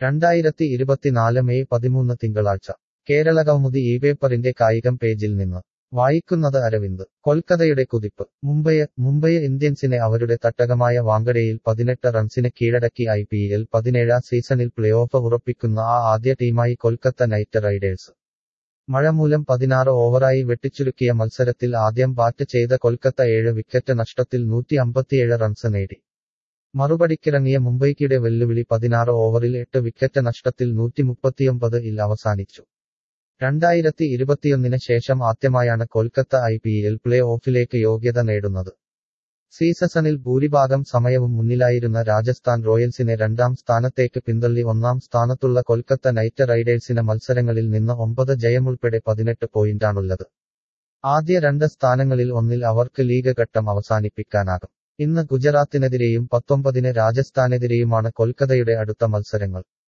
രണ്ടായിരത്തി ഇരുപത്തിനാല് മെയ് പതിമൂന്ന് തിങ്കളാഴ്ച കേരളകൗമുദി ഈ പേപ്പറിന്റെ കായികം പേജിൽ നിന്ന് വായിക്കുന്നത് അരവിന്ദ് കൊൽക്കതയുടെ കുതിപ്പ് മുംബൈ മുംബൈ ഇന്ത്യൻസിനെ അവരുടെ തട്ടകമായ വാങ്കഡയിൽ പതിനെട്ട് റൺസിന് കീഴടക്കി ഐ പി എൽ പതിനേഴാം സീസണിൽ പ്ലേ ഓഫ് ഉറപ്പിക്കുന്ന ആ ആദ്യ ടീമായി കൊൽക്കത്ത നൈറ്റ് റൈഡേഴ്സ് മഴ മൂലം പതിനാറ് ഓവറായി വെട്ടിച്ചുരുക്കിയ മത്സരത്തിൽ ആദ്യം ബാറ്റ് ചെയ്ത കൊൽക്കത്ത ഏഴ് വിക്കറ്റ് നഷ്ടത്തിൽ നൂറ്റി അമ്പത്തിയേഴ് റൺസ് നേടി മറുപടിക്കിറങ്ങിയ മുംബൈക്കിടെ വെല്ലുവിളി പതിനാറ് ഓവറിൽ എട്ട് വിക്കറ്റ് നഷ്ടത്തിൽ നൂറ്റി മുപ്പത്തിയൊമ്പത് ഇൽ അവസാനിച്ചു രണ്ടായിരത്തി ഇരുപത്തിയൊന്നിന് ശേഷം ആദ്യമായാണ് Kolkata I P L play ഓഫിലേക്ക് യോഗ്യത നേടുന്നത് സീസണിൽ ഭൂരിഭാഗം സമയവും മുന്നിലായിരുന്ന രാജസ്ഥാൻ റോയൽസിനെ രണ്ടാം സ്ഥാനത്തേക്ക് പിന്തള്ളി ഒന്നാം സ്ഥാനത്തുള്ള കൊൽക്കത്ത നൈറ്റ് റൈഡേഴ്സിന് മത്സരങ്ങളിൽ നിന്ന് ഒമ്പത് ജയമുൾപ്പെടെ പതിനെട്ട് പോയിന്റാണുള്ളത് ആദ്യ രണ്ട് സ്ഥാനങ്ങളിൽ ഒന്നിൽ അവർക്ക് ലീഗ് ഘട്ടം അവസാനിപ്പിക്കാനാകും ഇന്ന് ഗുജറാത്തിനെതിരെയും പത്തൊമ്പതിന് രാജസ്ഥാനെതിരെയുമാണ് കൊൽക്കത്തയുടെ അടുത്ത മത്സരങ്ങൾ